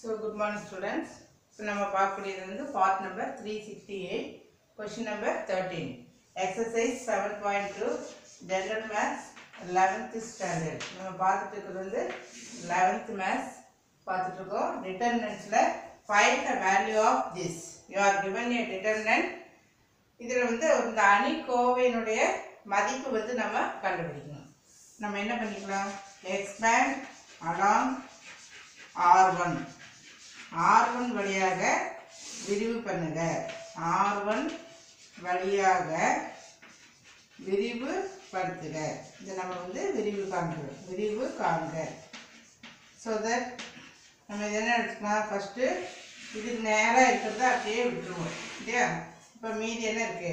so good morning students so நம்ம பார்க்கக்கூடியது வந்து part number three sixty eight question number thirteen exercise seven point two general maths eleventh standard நம்ம பார்த்துட்டு இருக்கிறது வந்து லெவன்த் மேத்ஸ் பார்த்துட்டு இருக்கோம் டிட்டர்மினன்ட்ஸில் find the value of this you are given a determinant இதில் வந்து இந்த அணிக்கோவையினுடைய மதிப்பு வந்து நம்ம கண்டுபிடிக்கணும் நம்ம என்ன பண்ணிக்கலாம் expand along R one R one வழியாக விரிவு பண்ணுங்க ஆர் ஒன் வழியாக விரிவுபடுத்துக இது நம்ம வந்து விரிவு காண்கிறோம் விரிவு காண்க ஸோ தட் நம்ம இது என்ன எடுத்துக்கலாம் ஃபஸ்ட்டு இதுக்கு நேராக இருக்கிறத அப்படியே விட்டுருவோம் இல்லையா இப்போ மீதி என்ன இருக்கு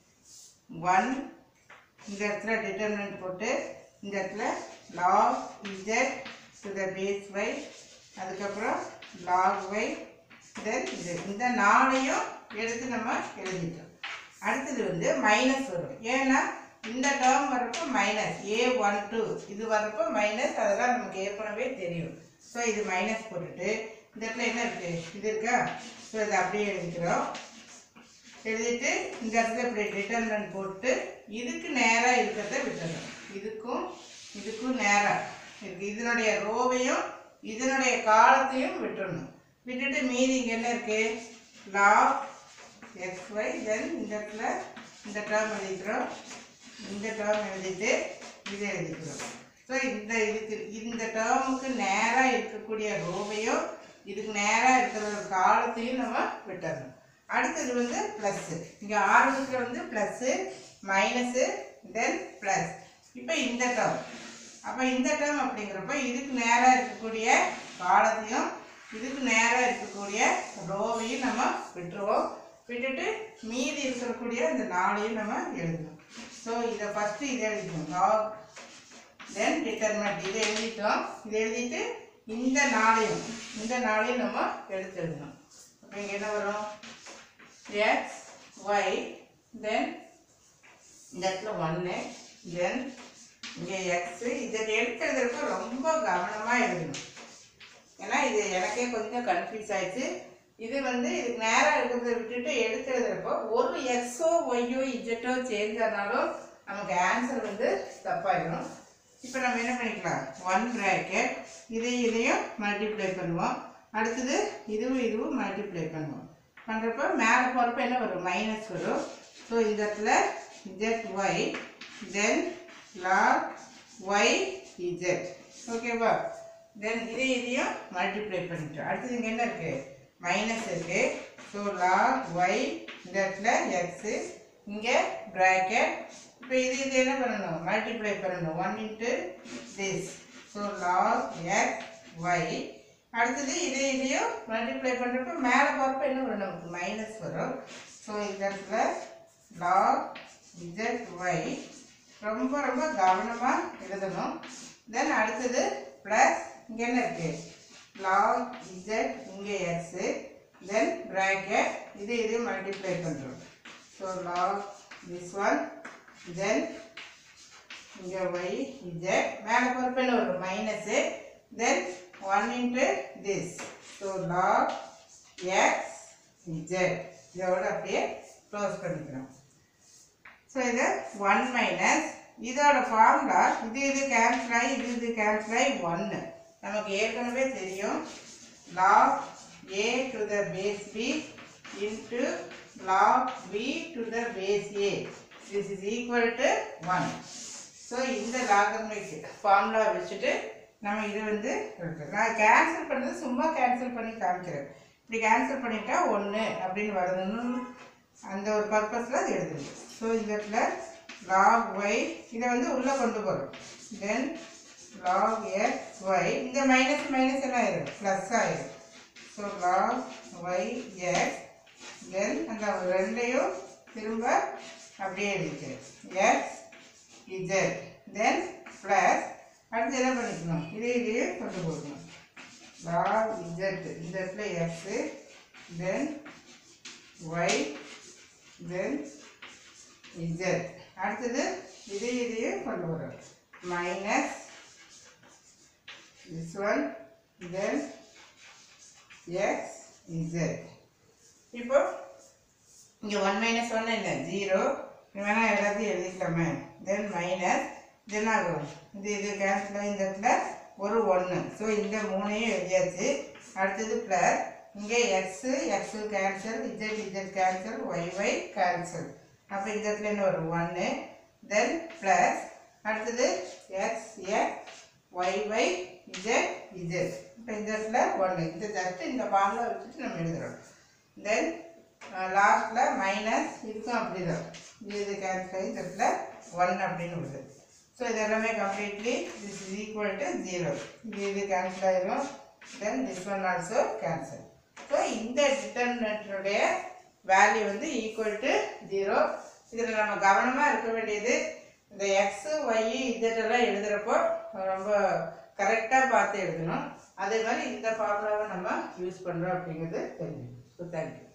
ஒன் இந்த இடத்துல டிட்டர்மினன்ட் போட்டு இந்த இடத்துல log Z to the base Y அதுக்கப்புறம் லாக் வை தென் இது இந்த நாளையும் எடுத்து நம்ம எழுதிட்டோம் அடுத்தது வந்து மைனஸ் வரும் ஏன்னா இந்த டேர்ம் வரப்போ மைனஸ் ஏ ஒன் டூ இது வரப்போ மைனஸ் அதெல்லாம் நமக்கு ஏற்கனவே தெரியும் ஸோ இது மைனஸ் போட்டுட்டு இந்த இடத்துல என்ன இருக்குது இது இருக்கா ஸோ இதை அப்படியே எழுதிக்கிறோம் எழுதிட்டு இந்த இடத்துல இப்படி டிட்டர்மினன்ட் போட்டு இதுக்கு நேராக இருக்கிறத விட்டுறணும் இதுக்கும் இதுக்கும் நேராக இருக்கு இதனுடைய ரோவையும் இதனுடைய காலத்தையும் விட்டுறணும் விட்டுட்டு மீதி இங்கே என்ன இருக்கு லாக் எக்ஸ் ஒய் தென் இந்த இடத்துல இந்த டேர்ம் எழுதிக்கிறோம் இந்த டேர்ம் எழுதிட்டு இதை எழுதிக்கிறோம் ஸோ இந்த இதுக்கு இந்த டேர்முக்கு நேராக இருக்கக்கூடிய ரோவையும் இதுக்கு நேராக இருக்கிற ஒரு காலத்தையும் நம்ம விட்டுறணும் அடுத்தது வந்து ப்ளஸ்ஸு இங்கே ஆரம்பத்தில் வந்து ப்ளஸ்ஸு மைனஸு தென் ப்ளஸ் இப்போ இந்த டேர்ம் அப்போ இந்த டேர்ம் அப்படிங்கிறப்ப இதுக்கு நேராக இருக்கக்கூடிய காலத்தையும் இதுக்கு நேராக இருக்கக்கூடிய ரோவையும் நம்ம விட்டுருவோம் விட்டுட்டு மீதி இருக்கக்கூடிய இந்த நாளையும் நம்ம எழுதணும் ஸோ இதை ஃபஸ்ட்டு இதை எழுதிக்கணும் லாக் தென் டிட்டர்மெண்ட் இதை எழுதிட்டோம் இதை எழுதிட்டு இந்த நாளையும் இந்த நாளையும் நம்ம எடுத்து எழுதணும் அப்போ இங்கே என்ன வரும் எக்ஸ் ஒய் தென் இந்த இடத்துல ஒன்று தென் இங்கே எக்ஸு இதை எடுத்து எழுதுறப்ப ரொம்ப கவனமாக எழுதணும் ஏன்னா இது எனக்கே கொஞ்சம் கன்ஃபியூஸ் ஆயிடுச்சு இது வந்து இதுக்கு நேராக இருக்கிறத விட்டுட்டு எடுத்து எழுதுறப்போ ஒரு எக்ஸோ ஒய்யோ இஜெட்டோ சேஞ்ச் ஆனாலும் நமக்கு ஆன்சர் வந்து தப்பாயிடும் இப்போ நம்ம என்ன பண்ணிக்கலாம் ஒன் ப்ராக்கெட் இதையும் இதையும் மல்டிப்ளை பண்ணுவோம் அடுத்தது இதுவும் இதுவும் மல்டிப்ளை பண்ணுவோம் பண்ணுறப்போ மேலே போகிறப்ப என்ன வரும் மைனஸ் வரும் ஸோ இந்த இடத்துல Z Y then log Y Z ஓகேவா தென் இதை இதையும் மல்டிப்ளை பண்ணிட்டோம் அடுத்தது இங்கே என்ன இருக்குது மைனஸ் இருக்குது ஸோ லாக் ஒய் இந்த இடத்துல எக்ஸு இங்கே ப்ராக்கெட் இப்போ இது இது என்ன பண்ணணும் மல்டிப்ளை பண்ணணும் one into this so log X Y அடுத்தது இதை இதையும் மல்டிப்ளை பண்ணுறப்ப மேலே பார்ப்ப என்ன வரும் நமக்கு மைனஸ் வரும் ஸோ இந்த இடத்துல லாக் இஜட் ஒய் ரொம்ப ரொம்ப கவனமாக எழுதணும் தென் அடுத்தது ப்ளஸ் இங்கே என்ன இருக்குது லாக் இஜட் இங்கே எக்ஸு தென் ப்ராக்கெட் இது இது மல்டிப்ளை பண்ணுறோம் so log this one then இங்கே ஒய் இஜட் மேலே பொறுப்பு என்ன வரும் minus then one into this so log X Z இதோட அப்படியே க்ளோஸ் பண்ணிக்கிறோம் ஸோ இது ஒன் மைனஸ் இதோட ஃபார்முலா இது இது கேன்சல் ஆகி இது இது கேன்சல் ஆகி ஒன்று நமக்கு ஏற்கனவே தெரியும் log A to the base B into log B to the base A this is equal to one so இந்த லாகர்மிக் ஃபார்முலா வச்சுட்டு நம்ம இது வந்து இருக்கு நான் கேன்சல் பண்ணது சும்மா கேன்சல் பண்ணி காமிக்கிறேன் இப்படி கேன்சல் பண்ணிட்டா ஒன்று அப்படின்னு வருதுன்னு அந்த ஒரு பர்பஸில் அது எழுதுது ஸோ இந்த இடத்துல லாக் ஒய் இதை வந்து உள்ளே கொண்டு போகிறோம் தென் லாக் எக்ஸ் ஒய் இந்த மைனஸ் மைனஸ் என்ன ஆயிடும் ப்ளஸ் ஆயிடும் so log Y X then அந்த ரெண்டையும் திரும்ப அப்படியே எழுதிக்கிறேன் எக்ஸ் இஜட் தென் ப்ளஸ் அடுத்து என்ன பண்ணிக்கணும் இதே இதையே கொண்டு போகணும் லாக் இஜட் இந்த இடத்துல X then Y then Z அடுத்தது இதே இதையே கொண்டு வரோம் minus this one then X Z இப்போ இங்கே ஒன் மைனஸ் ஒன் இல்லை ஜீரோ வேணால் எல்லாத்தையும் எழுதிக்கலாமே தென் மைனஸ் தென் ஆகும் இது இது கேன்சல் ஆகி இந்த இடத்துல ஒரு ஒன்று ஸோ இந்த மூணையும் எழுதியாச்சு அடுத்தது ப்ளஸ் இங்கே X X cancel Z Z cancel Y Y cancel அப்போ இந்த இடத்துல என்ன வரும் ஒன்று தென் ப்ளஸ் அடுத்தது X X Y Y Z Z இப்போ இந்த இடத்துல ஒன்று இந்த ஜஸ்ட் இந்த ஃபார்முலா வச்சுட்டு நம்ம எழுதுகிறோம் தென் லாஸ்ட்டில் மைனஸ் இதுக்கும் அப்படி தான் இது இது கேன்சல் ஆகி இந்த இடத்துல ஒன் அப்படின்னு வருது ஸோ இது எல்லாமே completely this is equal to zero இது இது கேன்சல் ஆயிரும் then this one also cancel so இந்த டிட்டர்மினேட்டருடைய வேல்யூ வந்து ஈக்குவல் டு ஜீரோ இதில் நம்ம கவனமாக இருக்க வேண்டியது இந்த எக்ஸு ஒய் இதெல்லாம் எழுதுகிறப்போ ரொம்ப கரெக்டாக பார்த்து எழுதணும் அதே மாதிரி இந்த ஃபார்முலாவை நம்ம யூஸ் பண்ணுறோம் அப்படிங்கிறது தெரியும் ஸோ தேங்க்யூ